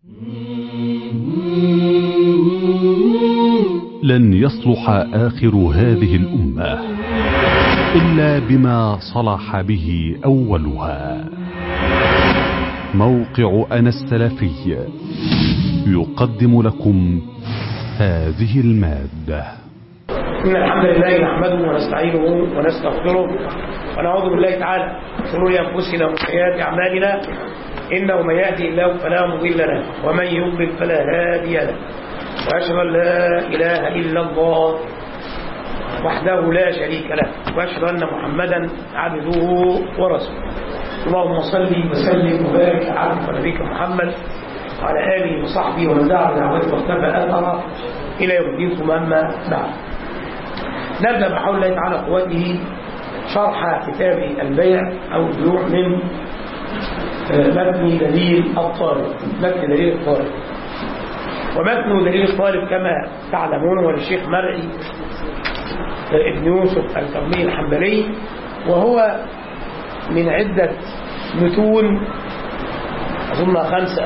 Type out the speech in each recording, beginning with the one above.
لن يصلح آخر هذه الأمة إلا بما صلح به أولها موقع أنا السلفي يقدم لكم هذه المادة إن الحمد لله نحمده ونستعينه ونستغفره ونعوذ بالله تعالى من شرور أنفسنا ومن سيئات أعمالنا إنه من يهدي الله فلا مضل له ومن يضلل فلا هادي له وأشهد أن لا إله إلا الله وحده لا شريك له وأشهد أن محمدا عبده ورسوله اللهم صل وسلم وبارك على عبدك ونبيك محمد وعلى آله وصحبه ومن دعا بدعوته واختفى أثره إلى يوم الدين ثم أما بعد نبدأ بحول الله تعالى قوته شرح كتاب البيع أو البيوع من متن دليل الطالب متن دليل الطالب ومتن دليل الطالب كما تعلمون هو للشيخ مرعي ابن يوسف الكرمي الحنبلي وهو من عدة متون أظن خمسة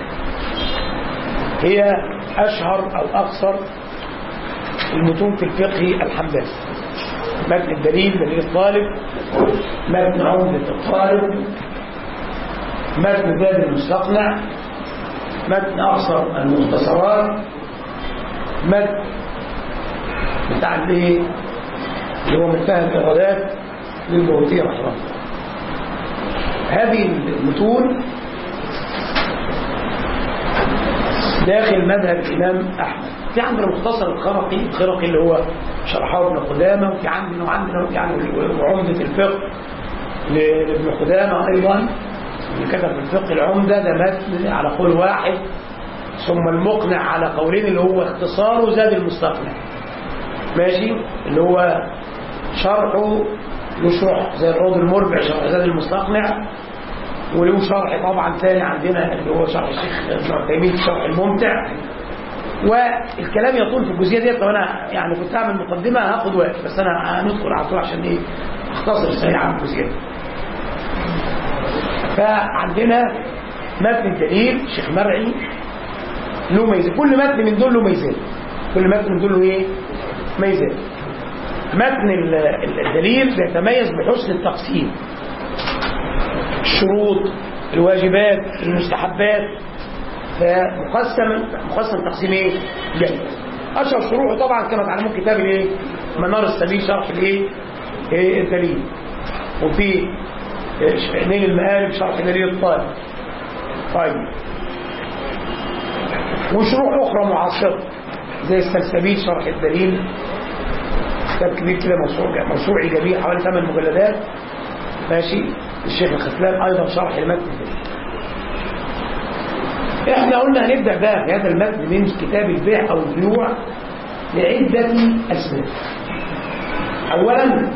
هي أشهر أو أقصر المتون في الفقه الحنبلي متن الدليل دليل الطالب متن عمدة الطالب متن زاد المستقنع متن أقصر المختصرات متن بتاع الايه اللي هو منتهى الإرادات للبوتية رحمه الله هذه المتون داخل مذهب الإمام أحمد في عندنا مختصر الخرقي الخرقي اللي هو شرحه ابن قدامة وفي عندنا وعندنا يعني وعمدة الفقه لابن قدامة أيضا اللي كتب في الفقه العمدة ده متن على قول واحد ثم المقنع على قولين اللي هو اختصاره زاد المستقنع ماشي اللي هو شرحه يشرح زي الروض المربع شرح زاد المستقنع وله شرح طبعا ثاني عندنا اللي هو شرح الشيخ ابن عثيمين شرح الممتع والكلام يطول في الجزئيه ديت طب انا يعني كنت اعمل مقدمه هاخد وقت بس انا هندخل على طول عشان ايه اختصر سريعا الجزئيه دي فعندنا متن الدليل الشيخ مرعي له ميزان كل متن من دول له ميزان كل متن من دول له ايه ميزان متن الدليل بيتميز بحسن التقسيم الشروط الواجبات المستحبات فمقسم مقسم تقسيم ايه جيد اشهر شروحه طبعا كما تعلمون كتاب الايه منار السبيل شرح الايه إيه الدليل وفي نيل المآرب شرح دليل الطالب طيب وشروح اخرى معاصره زي السلسبيل شرح الدليل كتاب كبير كده موسوعي موسوعي جميل حوالي 8 مجلدات ماشي الشيخ الخسلان ايضا شرح المتن احنا قلنا هنبدا بقى في هذا المتن من كتاب البيع او البيوع لعده اسباب اولا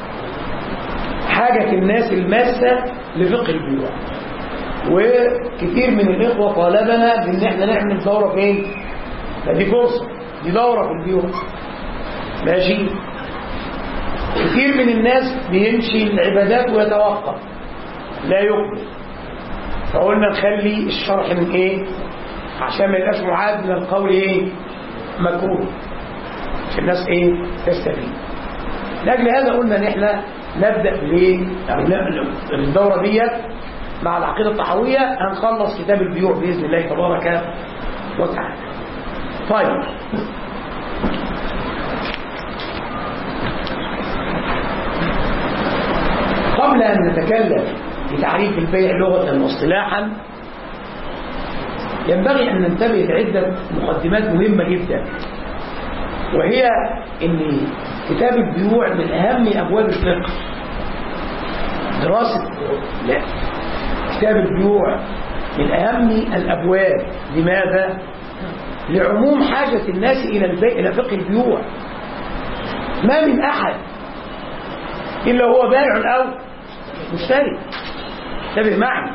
حاجه الناس الماسه لفقه البيوع وكثير من الاخوه طالبنا بان احنا نعمل دوره فين فدي فرصه دي دوره في البيوع ماشي كثير من الناس بيمشي العبادات ويتوقف لا يقبل فقلنا نخلي الشرح من ايه عشان ما يبقاش معاد من القول ايه مكروه عشان الناس ايه تستفيد لاجل هذا قلنا ان احنا نبدا بالايه الدوره ديت مع العقيده الطحاويه هنخلص كتاب البيوع باذن الله تبارك وتعالى طيب قبل أن نتكلم بتعريف البيع لغة واصطلاحا ينبغي أن ننتبه لعدة مقدمات مهمة جدا وهي أن كتاب البيوع من أهم أبواب الفقه دراسة لا كتاب البيوع من أهم الأبواب لماذا؟ لعموم حاجة الناس إلى البيع إلى فقه البيوع ما من أحد إلا هو بائع أو مشتري انتبه معي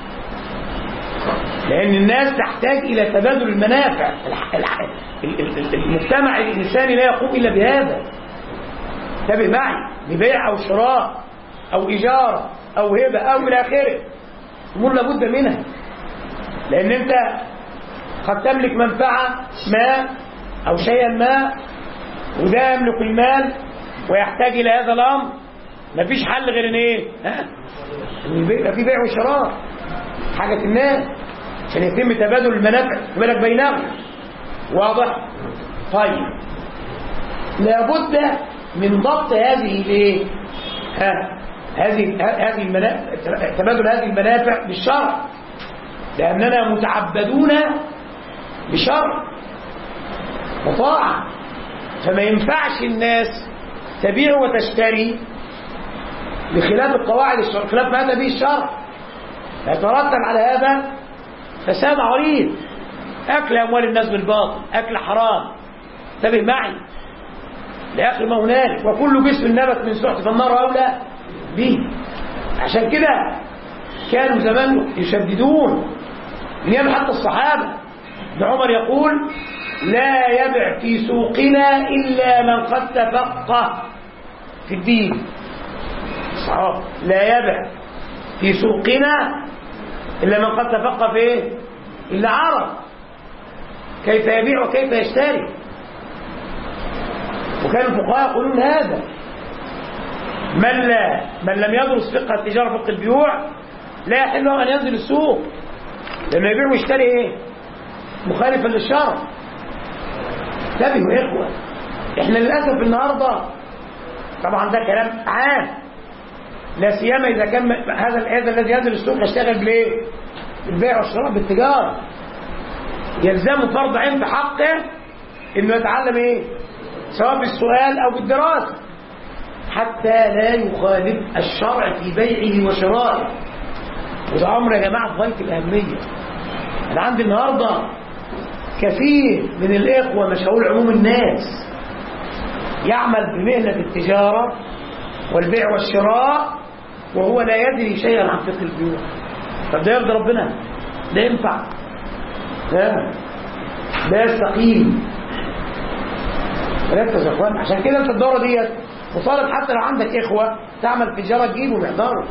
لأن الناس تحتاج إلى تبادل المنافع المجتمع الإنساني لا يقوم إلا بهذا انتبه معي ببيع أو شراء أو إيجار أو هبة أو إلى آخره أمور لابد منها لأن أنت قد تملك منفعة ما أو شيئا ما وده يملك المال ويحتاج إلى هذا الأمر مفيش حل غير ان ايه ها ان يبقى في بيع وشراء حاجة الناس عشان يتم تبادل المنافع بالك بينهم واضح طيب لابد من ضبط هذه الايه ها هذه هذه المنافع تبادل هذه المنافع بالشرع لاننا متعبدون بشرع وطاعه فما ينفعش الناس تبيع وتشتري بخلاف القواعد الشرع خلاف ما اتى به الشرع يترتب على هذا فساد عريض اكل اموال الناس بالباطل اكل حرام انتبه معي لاخر ما هنالك وكل جسم نبت من سحت فالنار اولى به عشان كده كانوا زمان يشددون من يوم حتى الصحابه ابن عمر يقول لا يبع في سوقنا الا من قد تفقه في الدين الصحابه لا يبع في سوقنا الا من قد تفقه في ايه الا عرف كيف يبيع وكيف يشتري وكان الفقهاء يقولون هذا من لا من لم يدرس فقه التجاره فقه البيوع لا يحل له ان ينزل السوق لما يبيع ويشتري ايه مخالفا للشرع انتبهوا يا اخوه احنا للاسف النهارده طبعا ده كلام عام لا سيما اذا كان هذا هذا الذي ينزل السوق يشتغل بالايه بالبيع والشراء بالتجاره يلزمه فرض عين في حقه انه يتعلم ايه سواء بالسؤال او بالدراسه حتى لا يخالف الشرع في بيعه وشرائه وده امر يا جماعه في غايه الاهميه انا عندي النهارده كثير من الاخوه مش هقول عموم الناس يعمل بمهنه التجاره والبيع والشراء وهو لا يدري شيئا عن فقه البيوع طب ده يرضي ربنا ده ينفع ده ده يستقيم ركز يا اخوان عشان كده انت الدوره ديت وطالب حتى لو عندك اخوه تعمل تجاره تجيبهم يحضروا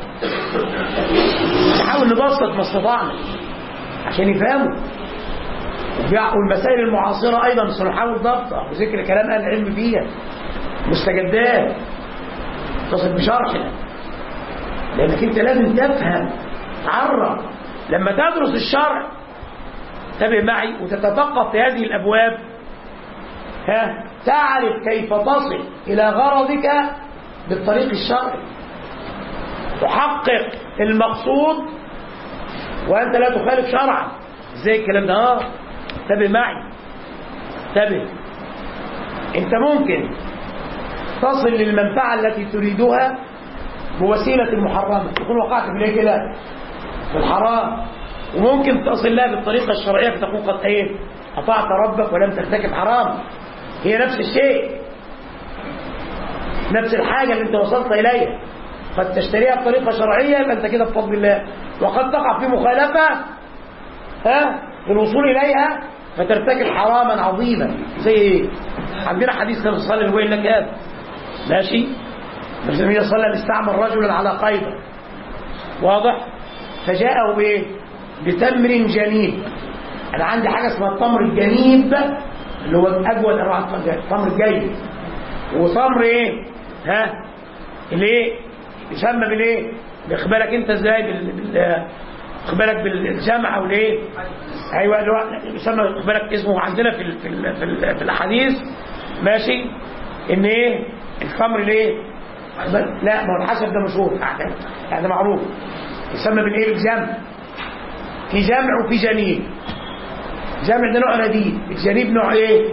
نحاول نبسط ما استطعنا عشان يفهموا والمسائل المعاصره ايضا سنحاول ضبطها وذكر كلام اهل العلم فيها مستجدات تصل بشرحنا لانك انت لازم تفهم تعرف لما تدرس الشرع انتبه معي وتتثقف في هذه الابواب ها تعرف كيف تصل الى غرضك بالطريق الشرعي تحقق المقصود وانت لا تخالف شرعا زي الكلام ده اه انتبه معي انتبه انت ممكن تصل للمنفعه التي تريدها بوسيله محرمه تكون وقعت في الايه كده في الحرام وممكن تصل لها بالطريقه الشرعيه فتكون قد ايه اطعت ربك ولم ترتكب حرام هي نفس الشيء نفس الحاجة اللي انت وصلت إليها قد تشتريها بطريقة شرعية يبقى انت كده بفضل الله وقد تقع في مخالفة ها في الوصول إليها فترتكب حراما عظيما زي ايه عندنا حديث كان صلى الله عليه وسلم لك هذا ماشي النبي صلى الله عليه وسلم استعمل رجلا على قيده واضح فجاءه بايه بتمر جنيب انا عندي حاجه اسمها التمر الجنيب اللي هو اجود انواع التمر الجيد وتمر ايه ها الايه يسمى بالايه باخبارك انت ازاي بال, بال... اخبارك بالجمع او الايه ايوه اللي هو يسمى اخبارك اسمه عندنا في ال... في ال... في, ال... في الاحاديث ماشي ان ايه الخمر الايه لا ما هو الحسب ده مشهور يعني ده معروف يسمى بالايه بالجمع في جمع وفي جنين جمع ده نوع نديد الجنيب نوع ايه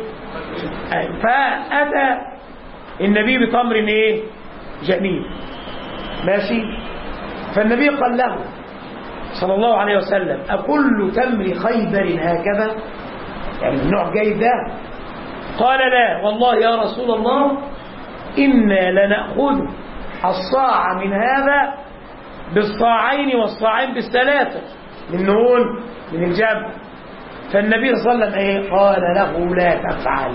فاتى النبي بتمر ايه جنيب ماشي فالنبي قال له صلى الله عليه وسلم أكل تمر خيبر هكذا يعني النوع جيد ده قال لا والله يا رسول الله إنا لنأخذ الصاع من هذا بالصاعين والصاعين بالثلاثة من نون من الجبل فالنبي صلى الله عليه وسلم ايه قال له لا تفعل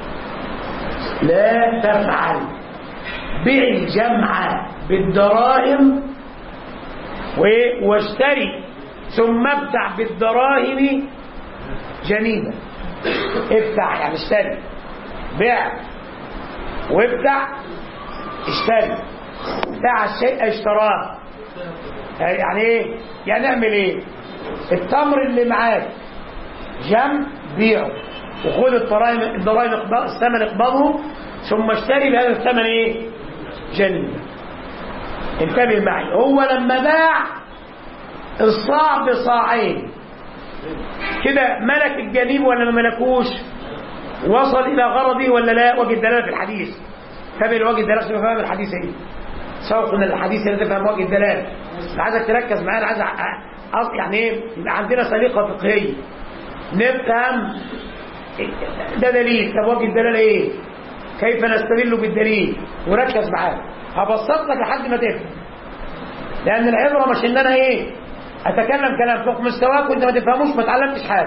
لا تفعل بيع الجمع بالدراهم واشتري ثم ابتع بالدراهم جنينة افتح يعني اشتري بيع وابتع اشتري باع الشيء اشتراه يعني ايه يعني اعمل ايه التمر اللي معاك جم بيعه وخد الضرائب الضرائب الثمن اقبضه ثم اشتري بهذا الثمن ايه جنة انتبه معي هو لما باع الصاع بصاعين كده ملك الجنيب ولا ما ملكوش وصل الى غرضه ولا لا وجه الدلاله في الحديث تابع وجه الدلاله عشان فاهم الحديث ايه سوق من الحديث اللي تفهم وجه الدلاله عايزك تركز معايا عايز يعني ايه يبقى عندنا سليقه فقهيه نفهم ده دليل طب وجه الدلاله ايه كيف نستدل بالدليل وركز معايا هبسط لك لحد ما تفهم لان العبره مش ان انا ايه اتكلم كلام فوق مستواك وانت ما تفهموش ما اتعلمتش حاجه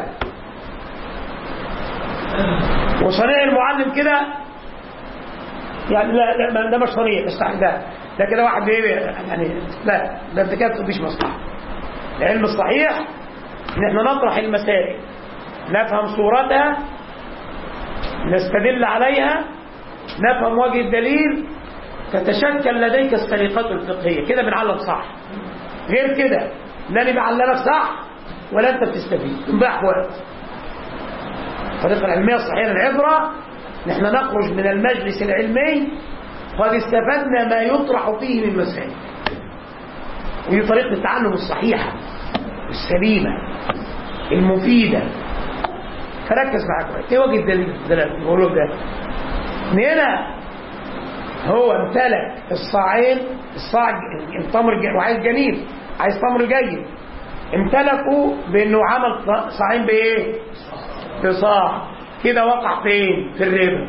وصنيع المعلم كده يعني لا لا ده مش صنيع مش ده ده كده واحد ايه يعني لا ده انت كده مفيش مصلحه العلم الصحيح ان احنا نطرح المسائل نفهم صورتها نستدل عليها نفهم وجه الدليل تتشكل لديك السليقات الفقهيه كده بنعلم صح غير كده لا انا بعلمك صح ولا انت بتستفيد انضيع وقت الطريقه العلميه الصحيحه العبره نحن نخرج من المجلس العلمي قد استفدنا ما يطرح فيه من مسائل ودي طريقه التعلم الصحيحه السليمه المفيده فركز معاك ايه وجه الدليل الغلوب ده من هنا هو امتلك الصاعين الصاع التمر وعايز جنين عايز تمر جيد امتلكوا بانه عمل صاعين بايه بصاع كده وقع فين في الربا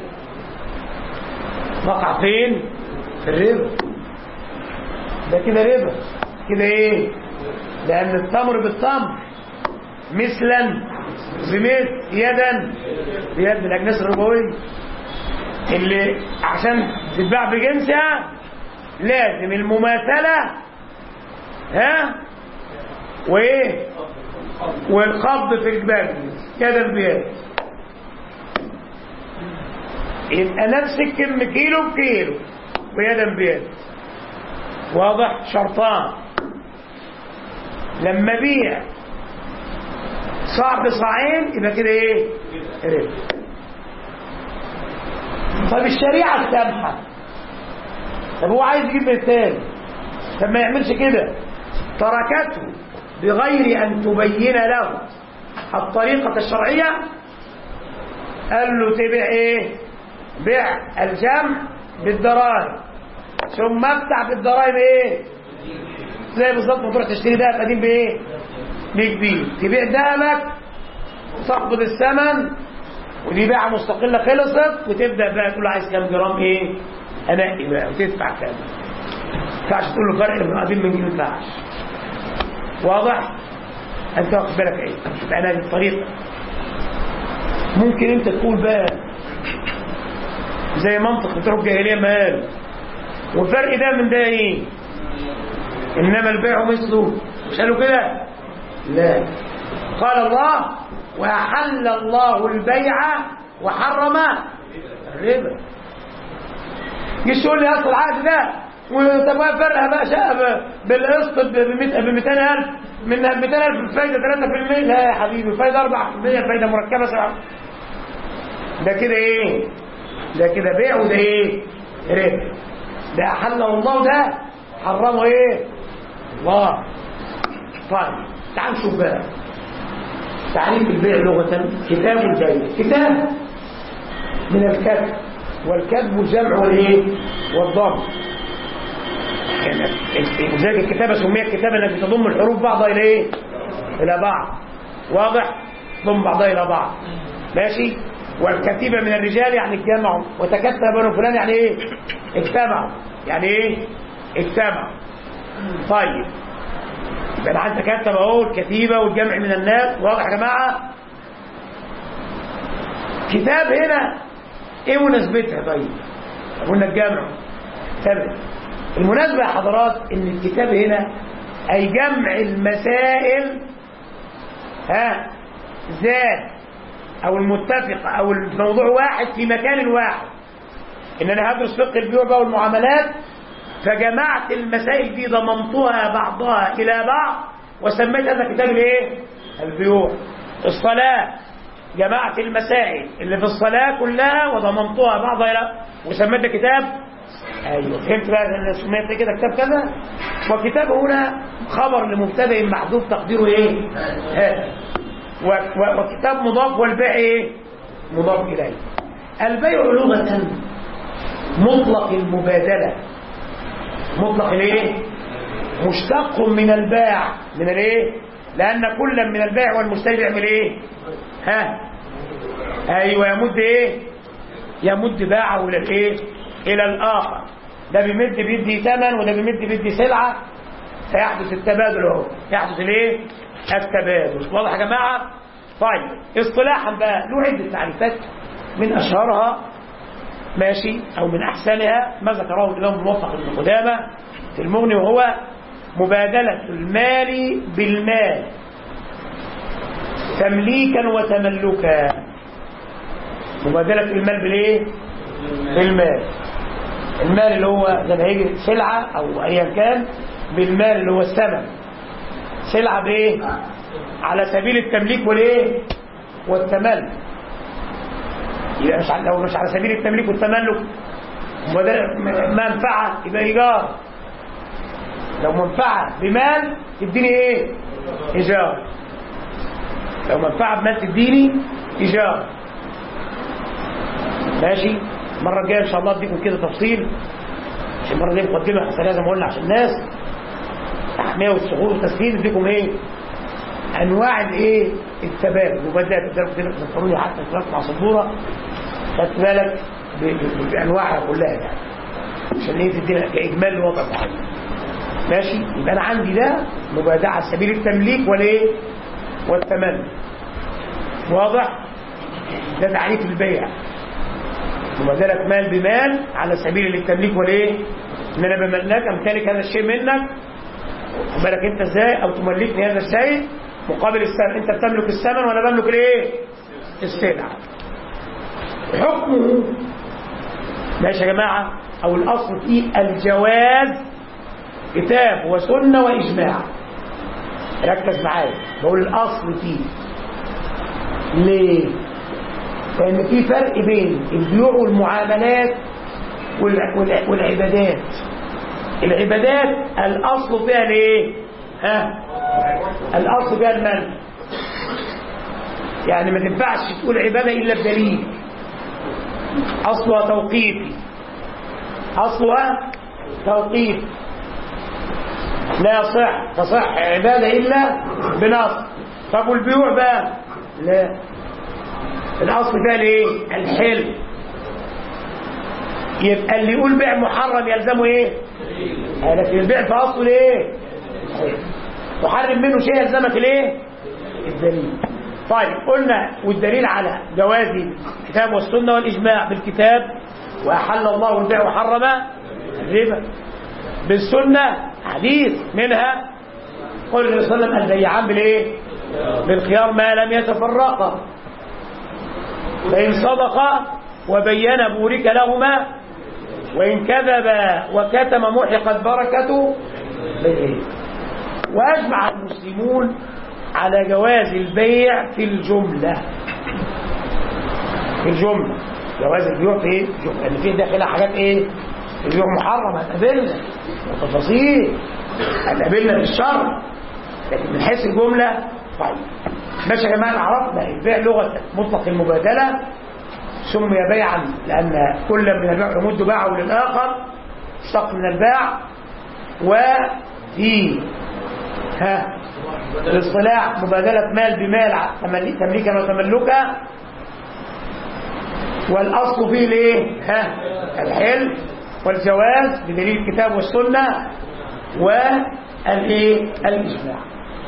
وقع فين في الربا ده كده ربا كده ايه لان التمر بالتمر مثلا بمثل يدا بيد من الاجناس الربويه اللي عشان تتباع بجنسها لازم المماثله ها وايه والقبض في الجبال يدا بيد يبقى نفس الكم كيلو بكيلو ويدا بيد واضح شرطان لما بيع صاع بصاعين يبقى كده ايه ربا طب الشريعه السامحه طب هو عايز يجيب مثال طب ما يعملش كده تركته بغير ان تبين له الطريقه الشرعيه قال له تبيع ايه بيع الجمع بالدراهم ثم افتح بالدراهم ايه زي بالظبط ما تروح تشتري دهب قديم بايه بكبير تبيع دهبك وتقبض الثمن ودي بيعه مستقله خلصت وتبدا بقى تقول له عايز كام جرام ايه انقي بقى وتدفع كام ما ينفعش تقول له فرق من قديم من جنيه ما ينفعش واضح انت واخد بالك ايه يبقى انا الطريقه ممكن انت تقول بقى زي منطق بتوع الجاهليه ما قالوا والفرق ده من ده ايه انما البيع مثله مش قالوا كده لا قال الله وأحل الله البيع وحرم الربا جيش تقول لي اصل العقد ده وطب فرقها بقى شقه بالقسط ب 200000 من 200000 فايده 3% لا يا حبيبي فايده 4% فايده مركبه سبعة ده كده ايه؟ ده كده بيع وده ايه؟ ربا ده احله الله ده حرمه ايه؟ الله طيب تعال نشوف بقى تعريف البيع لغة كتاب البيع كتاب من الكتب والكتب الجمع والايه والضم لذلك الكتابة سميت كتابة انك تضم الحروف بعضها الى ايه الى بعض واضح ضم بعضها الى بعض ماشي والكتيبة من الرجال يعني اجتمعوا وتكتب بنو فلان يعني ايه اجتمعوا يعني ايه اجتمعوا طيب يبقى انا عندي كتب اهو الكتيبه والجمع من الناس واضح يا جماعه كتاب هنا ايه مناسبتها طيب قلنا الجمع تمام المناسبه يا حضرات ان الكتاب هنا اي جمع المسائل ها ذات او المتفقة او الموضوع واحد في مكان واحد ان انا هدرس فقه البيوع بقى والمعاملات فجمعت المسائل دي ضممتها بعضها الى بعض وسميت هذا كتاب الايه البيوع الصلاة جمعت المسائل اللي في الصلاة كلها وضممتها بعضها الى وسميت ده كتاب ايوه فهمت بقى ان سميت كده كتاب كذا وكتاب هنا خبر لمبتدا محذوف تقديره ايه هذا وكتاب مضاف والبيع ايه مضاف اليه البيع لغه مطلق المبادله مطلق الايه مشتق من الباع من الايه لان كل من البائع والمشتري بيعمل ايه ها ايوه يمد ايه يمد باعه الى الايه الى الاخر ده بيمد بيدي ثمن وده بيمد بيدي سلعه فيحدث التبادل اهو يحدث الايه التبادل واضح يا جماعه طيب اصطلاحا بقى له عده تعريفات من اشهرها ماشي او من احسنها ما ذكره الامام الموفق بن قدامه في المغني وهو مبادله المال بالمال تمليكا وتملكا مبادله المال بالايه بالمال المال اللي هو زي ما هيجي سلعه او ايا كان بالمال اللي هو الثمن سلعه بايه على سبيل التمليك والايه والتملك يبقى مش لو مش على سبيل التمليك والتملك منفعه يبقى ايجار لو منفعه بمال تديني ايه ايجار لو منفعه بمال تديني ايجار ماشي المره الجايه ان شاء الله اديكم كده تفصيل عشان المره دي مقدمه حسنيه زي ما قلنا عشان الناس تحميه والسهول والتسهيل اديكم ايه انواع الايه التبادل وبدات تقدروا تذكروني حتى في مع سبوره خدت بالك بانواعها كلها يعني عشان ايه تدينا كاجمال الوضع بتاعنا ماشي يبقى انا عندي ده مبادعه على سبيل التمليك والايه والتملك واضح ده تعريف البيع مبادله مال بمال على سبيل التمليك والايه ان انا بملك امتلك هذا الشيء منك بالك انت ازاي او تملكني هذا الشيء مقابل الثمن انت بتملك الثمن وانا بملك الايه السلعه حكمه ماشي يا جماعه او الاصل فيه الجواز كتاب وسنه واجماع ركز معايا بقول الاصل فيه ليه لان في فرق بين البيوع والمعاملات والعبادات العبادات الاصل فيها الايه ها الاصل فيها المنع يعني ما تنفعش تقول عباده الا بدليل اصلها توقيفي اصلها توقيف لا يصح تصح عباده الا بنص طب والبيوع بقى لا الاصل فيها الايه الحل يبقى اللي يقول بيع محرم يلزمه ايه لكن البيع في اصله ايه تحرم منه شيء يلزمك الايه الدليل طيب قلنا والدليل على جواز الكتاب والسنه والاجماع بالكتاب واحل الله البيع وحرم الربا بالسنه حديث منها قول النبي صلى الله عليه وسلم البيعان بالايه بالخيار ما لم يتفرقا فان صدقا وبين بورك لهما وإن كذب وكتم محقت بركته بالإيه وأجمع المسلمون على جواز البيع في الجملة في الجملة جواز البيوع في ايه؟ الجملة لأن فيه داخلها حاجات إيه؟ البيوع محرم هتقابلنا وتفاصيل هتقابلنا في الشر لكن من حيث الجملة طيب ماشي يا جماعة عرفنا البيع لغة مطلق المبادلة سمي بيعا لأن كل من البيع يمد باعه للآخر اشتق من الباع وفي ها الاصطلاح مبادلة مال بمال تمليكا وتملكا والأصل فيه الايه ها الحل والجواز بدليل الكتاب والسنة والايه الإجماع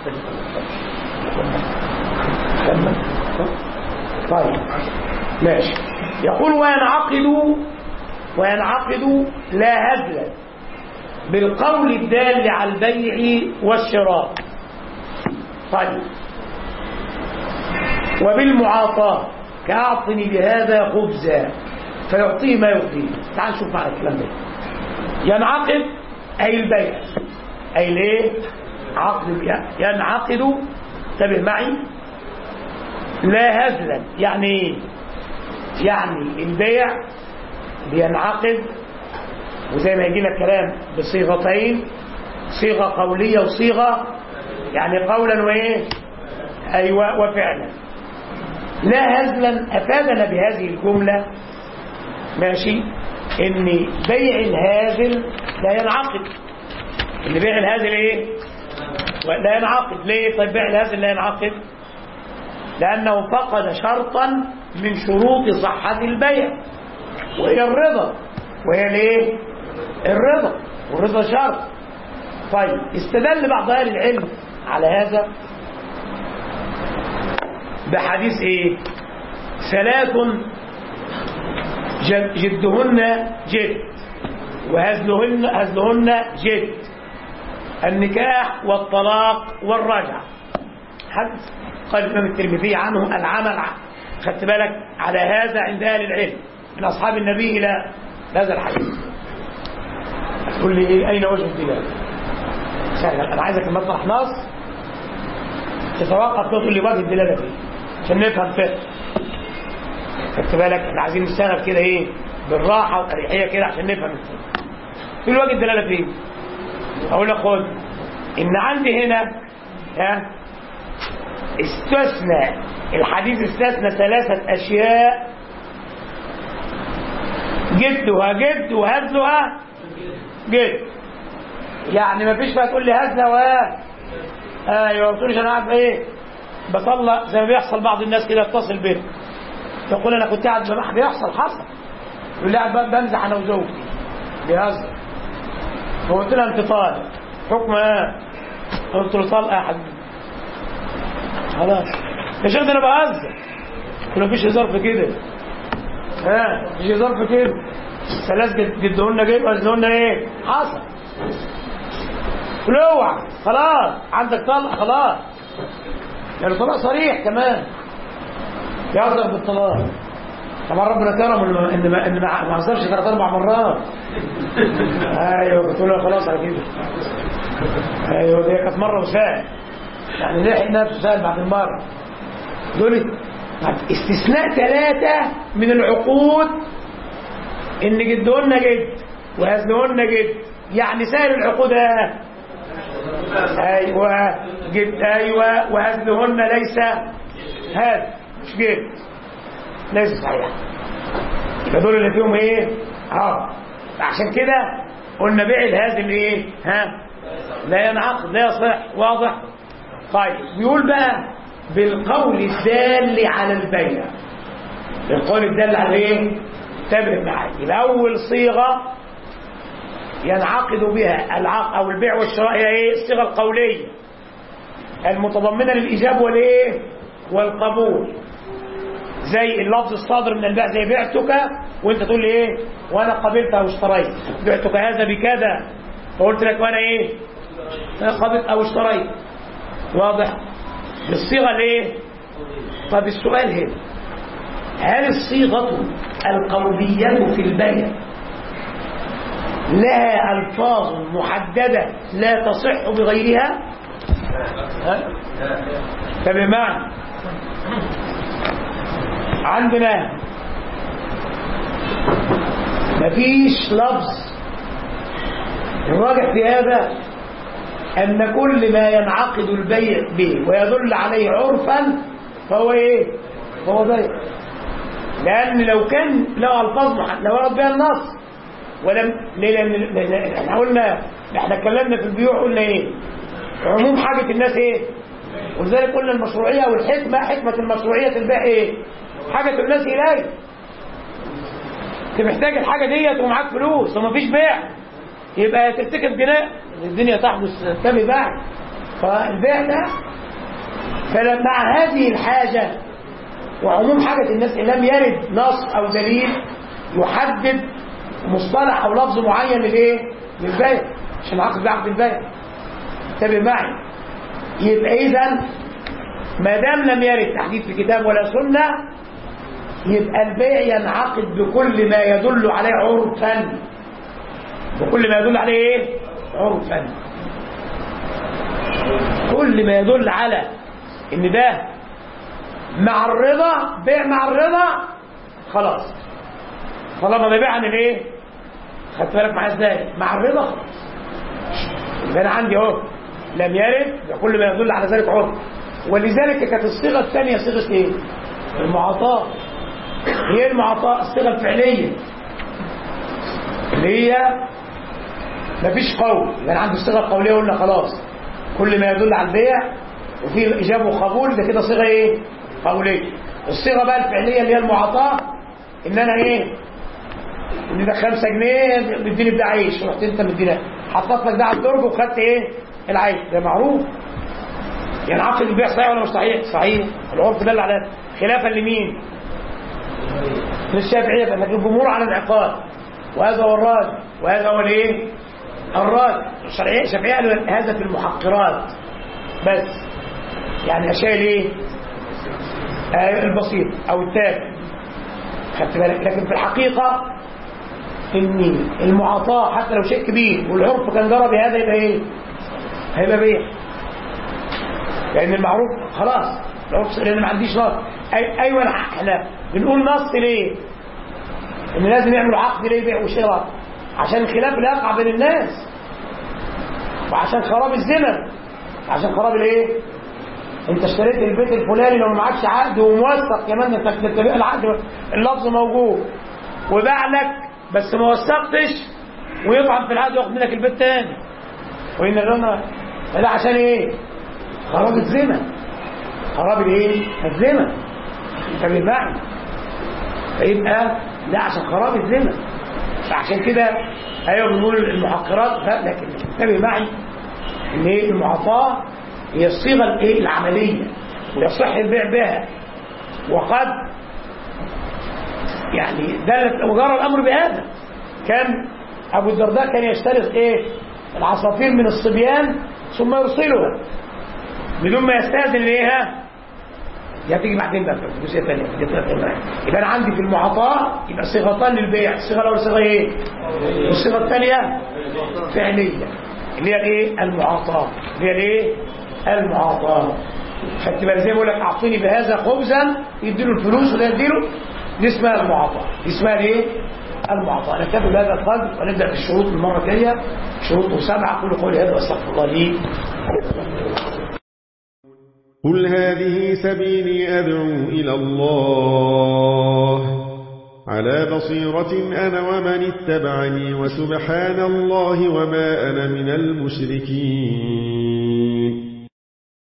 طيب ماشي يقول وينعقد وينعقد لا هزلا بالقول الدال على البيع والشراء طيب وبالمعاطاة كأعطني بهذا خبزا فيعطيه ما يعطيه تعال نشوف معنى الكلام ده ينعقد أي البيع أي ليه عقد ينعقد انتبه معي لا هزلا يعني ايه يعني البيع بينعقد وزي ما يجي لك كلام بصيغتين صيغه قوليه وصيغه يعني قولا وايه ايوه وفعلا لا هزلا افادنا بهذه الجمله ماشي ان بيع الهازل لا ينعقد ان بيع الهازل ايه لا ينعقد ليه طيب بيع الهازل لا ينعقد لانه فقد شرطا من شروط صحه البيع وهي الرضا وهي ليه الرضا والرضا شرط طيب استدل بعض اهل العلم على هذا بحديث ايه ثلاث جد جدهن جد وهزلهن هزلهن جد النكاح والطلاق والرجعة حدث قال الإمام الترمذي عنه العمل خدت بالك على هذا عند أهل العلم من أصحاب النبي إلى هذا الحديث تقول لي إيه أين وجه الدلالة سهل أنا عايزك لما أطرح نص تتوقف تقول لي وجه الدلالة فيه عشان نفهم فقه خدت بالك احنا عايزين نشتغل كده ايه بالراحه واريحيه كده عشان نفهم الفقه في الوجه الدلاله فين اقول لك خد ان عندي هنا ها استثنى الحديث استثنى ثلاثه اشياء جدها جد وهزلها جد يعني ما فيش بقى تقول لي هزله و ايوه ما تقوليش انا قاعد ايه بطلع زي ما بيحصل بعض الناس كده اتصل بيهم تقول انا كنت قاعد بمح بيحصل حصل يقول لي قاعد بمزح انا وزوجتي بيهزر فقلت لها انت طالق حكم ايه قلت له طلقه يا حبيبي خلاص يا شيخ ده انا بهزر قلت له مفيش هزار في كده ها مفيش هزار في كده ثلاث جدهن جيب وزنهن ايه حصل قلت له اوعى خلاص عندك طلقه خلاص يعني طلاق صريح كمان يعذر بالطلاق طبعا ربنا كرم ان ما ان ما عذرش ثلاث اربع مرات ايوه قلت له خلاص على كده ايوه دي كانت مره وسائل يعني لحق نفسه سائل بعد المره دول استثناء ثلاثه من العقود ان جدهن جد وهزلهن جد يعني سائر العقود ايوه جد ايوه وهزلهن ليس هذا مش جد ليس صحيح يبقى دول اللي فيهم ايه اه عشان كده قلنا بيع الهازل ايه ها لا ينعقد لا يصح واضح طيب بيقول بقى بالقول الدال على البيع القول الدال على ايه تابع معايا يبقى اول صيغه ينعقد بها العقد او البيع والشراء هي ايه الصيغه القوليه المتضمنه للايجاب والايه والقبول زي اللفظ الصادر من البيع زي بعتك وانت تقول لي ايه وانا قبلت او اشتريت بعتك هذا بكذا فقلت لك وانا ايه انا قبلت او اشتريت واضح بالصيغه الايه طب السؤال هنا هل الصيغه القوليه في البيع لها الفاظ محدده لا تصح بغيرها فبمعنى عندنا مفيش لفظ الراجح في هذا أن كل ما ينعقد البيع به ويدل عليه عرفا فهو إيه؟ فهو بيع لأن لو كان له ألفاظ محددة لو ورد بها النص ولم ليه لأن احنا قلنا احنا اتكلمنا في البيوع قلنا إيه؟ عموم حاجة الناس إيه؟ ولذلك قلنا المشروعية والحكمة حكمة المشروعية البيع إيه؟ حاجة الناس إليه انت محتاج الحاجة ديت ومعاك فلوس ومفيش بيع يبقى ترتكب جناء الدنيا تحدث تبي باع فالبيع ده فمع هذه الحاجة وعموم حاجة الناس إن لم يرد نص أو دليل يحدد مصطلح أو لفظ معين للإيه؟ للبيع عشان عقد بعقد البيع انتبه معي يبقى إذا ما دام لم يرد تحديد في كتاب ولا سنة يبقى البيع ينعقد بكل ما يدل عليه عرفا بكل ما يدل عليه ايه عرفا كل ما يدل على ان ده مع الرضا بيع مع الرضا خلاص طالما ده بيع عن الايه خدت بالك معايا ازاي مع الرضا خلاص يبقى انا عندي اهو لم يرد كل ما يدل على ذلك عرف ولذلك كانت الصيغه الثانيه صيغه ايه المعاطاه هي المعاطاه الصيغه الفعليه اللي هي مفيش قول يبقى انا عندي الصيغه القوليه قلنا خلاص كل ما يدل على البيع وفي اجابه وقبول ده كده صيغه ايه قوليه الصيغه بقى الفعليه اللي هي المعاطاه ان انا ايه ان ده 5 جنيه مديني بده عيش رحت انت مدينا حطيت لك ده على الدرج وخدت ايه العيش ده معروف يعني عقد البيع صحيح ولا مش صحيح صحيح العرف دل على خلافا لمين للشافعيه فلكن الجمهور على العقاد وهذا هو الراجح وهذا هو الايه الراجح الشرعيه الشافعيه قالوا هذا في المحقرات بس يعني اشياء الايه آه البسيط او التافه خدت بالك لكن في الحقيقه ان المعاطاه حتى لو شيء كبير والعرف كان جرى بهذا يبقى ايه هيبقى بيع لان المعروف خلاص العرف لان ما عنديش نص أي ايوه احنا بنقول نص ليه ان لازم يعملوا عقد ليه بيع وشراء عشان الخلاف لا يقع بين الناس وعشان خراب الزمن عشان خراب الايه انت اشتريت البيت الفلاني لو معكش عقد وموثق كمان انت تتبع العقد اللفظ موجود وباع لك بس ما وثقتش ويطعن في العقد وياخد منك البيت تاني وان لنا ده عشان ايه خراب الزمن خراب الايه الزمن انت بالمعنى فيبقى ده عشان خراب الزمن فعشان كده ايوه بنقول المحقرات لكن انتبه معي ان ايه المعاطاه هي الصيغه الايه العمليه ويصح البيع بها وقد يعني دلت وجرى الامر بهذا كان ابو الدرداء كان يشتري ايه العصافير من الصبيان ثم يرسلها بدون ما يستاذن ليها دي هتيجي بعدين بقى في الجزئيه الثانيه يبقى انا عندي في المعاطاه يبقى صيغتان للبيع الصيغه الاولى صيغه ايه والصيغه الثانيه فعليه اللي هي الايه المعاطاه اللي هي الايه المعاطاه خدت بالك زي ما بقول لك اعطيني بهذا خبزا يديله الفلوس ولا يديله دي اسمها المعاطاه دي اسمها ايه المعاطاه نكتب بهذا القدر ونبدا في الشروط المره الجايه شروطه سبعه كل قولي هذا واستغفر الله لي قل هذه سبيلي أدعو إلى الله على بصيرة أنا ومن اتبعني وسبحان الله وما أنا من المشركين